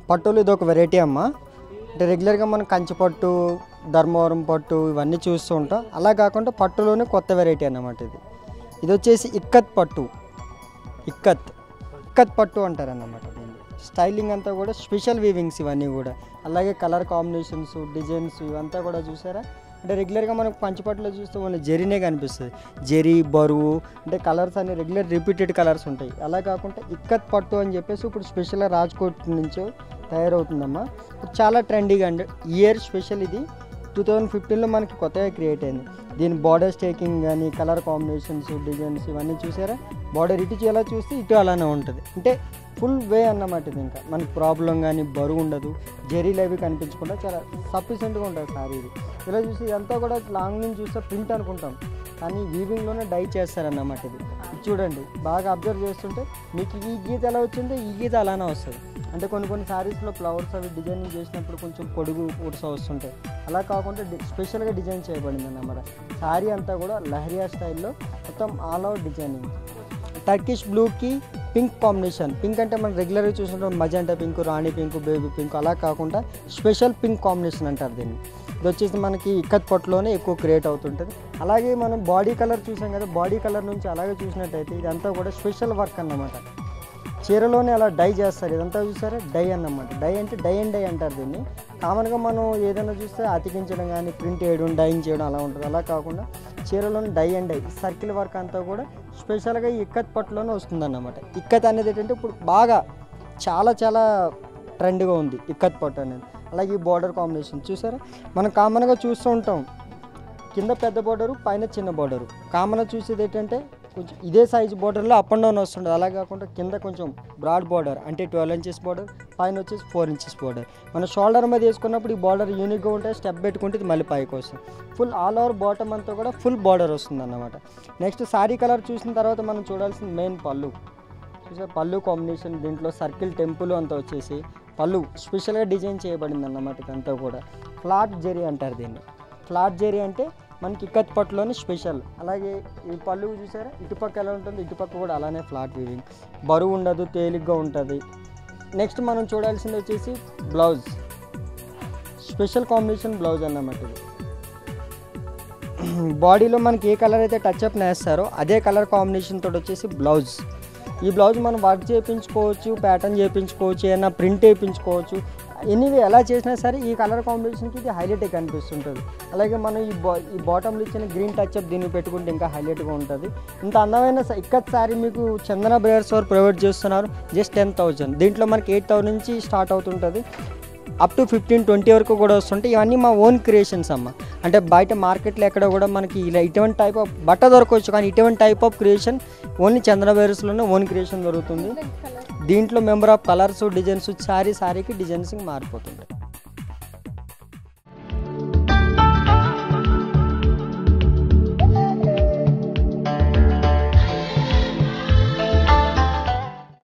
పట్టులో ఇది ఒక వెరైటీ అమ్మ అంటే రెగ్యులర్గా మనం కంచి పట్టు ధర్మవరం పట్టు ఇవన్నీ చూస్తూ ఉంటాం అలా కాకుండా పట్టులోనే కొత్త వెరైటీ అన్నమాట ఇది ఇది వచ్చేసి ఇక్కత్ పట్టు ఇక్కత్ ఇక్కత్ పట్టు అంటారు అన్నమాట దీన్ని స్టైలింగ్ అంతా కూడా స్పెషల్ వీవింగ్స్ ఇవన్నీ కూడా అలాగే కలర్ కాంబినేషన్స్ డిజైన్స్ ఇవంతా కూడా చూసారా అంటే రెగ్యులర్గా మనకు పంచపట్టులో చూస్తే మన జరీనే కనిపిస్తుంది జరీ బరువు అంటే కలర్స్ అన్ని రెగ్యులర్ రిపీటెడ్ కలర్స్ ఉంటాయి అలా కాకుండా ఇక్కత్ పట్టు అని చెప్పేసి ఇప్పుడు స్పెషల్గా రాజ్కోట్ నుంచి తయారవుతుందమ్మా ఇప్పుడు చాలా ట్రెండీగా అండి ఇయర్ స్పెషల్ ఇది టూ థౌజండ్ ఫిఫ్టీన్లో మనకి కొత్తగా క్రియేట్ అయింది దీని బార్డర్ స్టేకింగ్ కానీ కలర్ కాంబినేషన్స్ డిజైన్స్ ఇవన్నీ చూసారా బార్డర్ ఇటు ఎలా చూస్తే ఇటు అలానే ఉంటుంది అంటే ఫుల్ వే అన్నమాట ఇది ఇంకా మనకి ప్రాబ్లం కానీ బరువు ఉండదు జరీలు అవి కనిపించకుండా చాలా సఫిషియెంట్గా ఉంటుంది సారీ ఇది ఇలా చూసి ఇదంతా కూడా లాంగ్ నుంచి చూస్తే ప్రింట్ అనుకుంటాం కానీ వీవింగ్లోనే డై చేస్తారన్నమాట ఇది ఇది చూడండి బాగా అబ్జర్వ్ చేస్తుంటే మీకు ఈ గీత ఎలా వచ్చిందో ఈ గీత అలానే వస్తుంది అంటే కొన్ని కొన్ని శారీస్లో ఫ్లవర్స్ అవి డిజైనింగ్ చేసినప్పుడు కొంచెం పొడుగు ఉడస వస్తుంటాయి అలా కాకుండా డి- స్పెషల్గా డిజైన్ చేయబడింది అన్నమాట శారీ అంతా కూడా లహరియా స్టైల్లో మొత్తం ఆల్ అవుట్ డిజైనింగ్ టర్కిష్ బ్లూకి పింక్ కాంబినేషన్ పింక్ అంటే మనం రెగ్యులర్గా చూస్తుంటాం magenta pink Rani pink baby pink అలా కాకుండా స్పెషల్ పింక్ కాంబినేషన్ అంటారు దీన్ని ఇది వచ్చేసి మనకి ఇక్కత్ పొట్టులోనే ఎక్కువ క్రియేట్ అవుతుంటుంది అలాగే మనం బాడీ కలర్ చూసాం కదా బాడీ కలర్ నుంచి అలాగే చూసినట్టయితే ఇదంతా కూడా స్పెషల్ వర్క్ అన్నమాట చీరలోనే అలా డై చేస్తారు ఇదంతా చూసారా డై అన్నమాట డై అంటే డై అండ్ డై అంటారు దీన్ని కామన్గా మనం ఏదైనా చూస్తే అతికించడం కానీ ప్రింట్ చేయడం డైయింగ్ చేయడం అలా ఉంటుంది అలా కాకుండా చీరలోనే dye and dye circle work అంతా కూడా స్పెషల్గా ఈ ఇక్కత్ పట్టులోనే వస్తుందన్నమాట ఇక్కత్ అనేది ఏంటంటే ఇప్పుడు బాగా చాలా చాలా ట్రెండ్గా ఉంది ఇక్కత్ పట్టు అనేది అలాగే ఈ బార్డర్ కాంబినేషన్ చూసారా మనం కామన్గా చూస్తూ ఉంటాం కింద పెద్ద బోర్డరు పైన చిన్న బోర్డరు కామన్ చూసేది ఏంటంటే కొంచెం ఇదే సైజ్ బోర్డర్లో అప్ అండ్ డౌన్ వస్తుంటుంది అలా కాకుండా కింద కొంచెం బ్రాడ్ బోర్డర్ అంటే ట్వెల్వ్ ఇంచెస్ బోర్డర్ పైన వచ్చేసి ఫోర్ ఇంచెస్ బోర్డర్ మన షోల్డర్ మీద వేసుకున్నప్పుడు ఈ బార్డర్ యూనిక్గా ఉంటుంది స్టెప్ పెట్టుకుంటే ఇది మళ్ళీ పైకి వస్తుంది ఫుల్ ఆల్ ఓవర్ బాటమ్ అంతా కూడా ఫుల్ బార్డర్ వస్తుంది అన్నమాట నెక్స్ట్ శారీ కలర్ చూసిన తర్వాత మనం చూడాల్సిన మెయిన్ పళ్ళు చూసే పళ్ళు కాంబినేషన్ దీంట్లో సర్కిల్ టెంపుల్ అంతా వచ్చేసి పళ్ళు స్పెషల్గా డిజైన్ చేయబడింది అన్నమాట ఇదంతా కూడా ఫ్లాట్ జెరీ అంటారు దీన్ని ఫ్లాట్ జెరీ అంటే మనకి ఇక్కత్ పట్టులోని స్పెషల్ అలాగే ఈ పళ్ళు చూసారా ఇటుపక్క ఎలా ఉంటుంది ఇటుపక్క కూడా అలానే ఫ్లాట్ వీవింగ్ బరువు ఉండదు తేలిగ్గా ఉంటుంది నెక్స్ట్ మనం చూడాల్సింది వచ్చేసి బ్లౌజ్ స్పెషల్ కాంబినేషన్ బ్లౌజ్ అన్నమాట ఇది బాడీలో మనకి ఏ కలర్ అయితే టచ్ అప్ నేస్తారో అదే కలర్ కాంబినేషన్ తోటి వచ్చేసి బ్లౌజ్ ఈ బ్లౌజ్ మనం వర్క్ చేయించుకోవచ్చు ప్యాటర్న్ చేయించుకోవచ్చు ఏదైనా ప్రింట్ వేయించుకోవచ్చు ఎనీవే ఎలా చేసినా సరే ఈ కలర్ కాంబినేషన్కి ఇది హైలైట్ కనిపిస్తుంటుంది అలాగే మనం ఈ బా ఈ బాటంలో ఇచ్చిన గ్రీన్ టచ్ అప్ దీన్ని పెట్టుకుంటే ఇంకా హైలైట్గా ఉంటుంది ఇంత అందమైన స- ఇక్కత్ సారీ మీకు చందన బ్రదర్స్ వారు ప్రొవైడ్ చేస్తున్నారు జస్ట్ టెన్ థౌజండ్ దీంట్లో మనకి ఎయిట్ థౌసండ్ నుంచి స్టార్ట్ అవుతుంటుంది అప్ టు ఫిఫ్టీన్ ట్వంటీ వరకు కూడా వస్తుంటాయి ఇవన్నీ మా ఓన్ క్రియేషన్స్ అమ్మ అంటే బయట మార్కెట్లో ఎక్కడ కూడా మనకి ఇలా ఇటువంటి టైప్ ఆఫ్ బట్ట దొరకవచ్చు కానీ ఇటువంటి type of creation only Chandra వైరస్లోనే ఓన్ క్రియేషన్ దొరుకుతుంది దీంట్లో number of colours designs sari శారీకి డిజైన్స్ మారిపోతుంది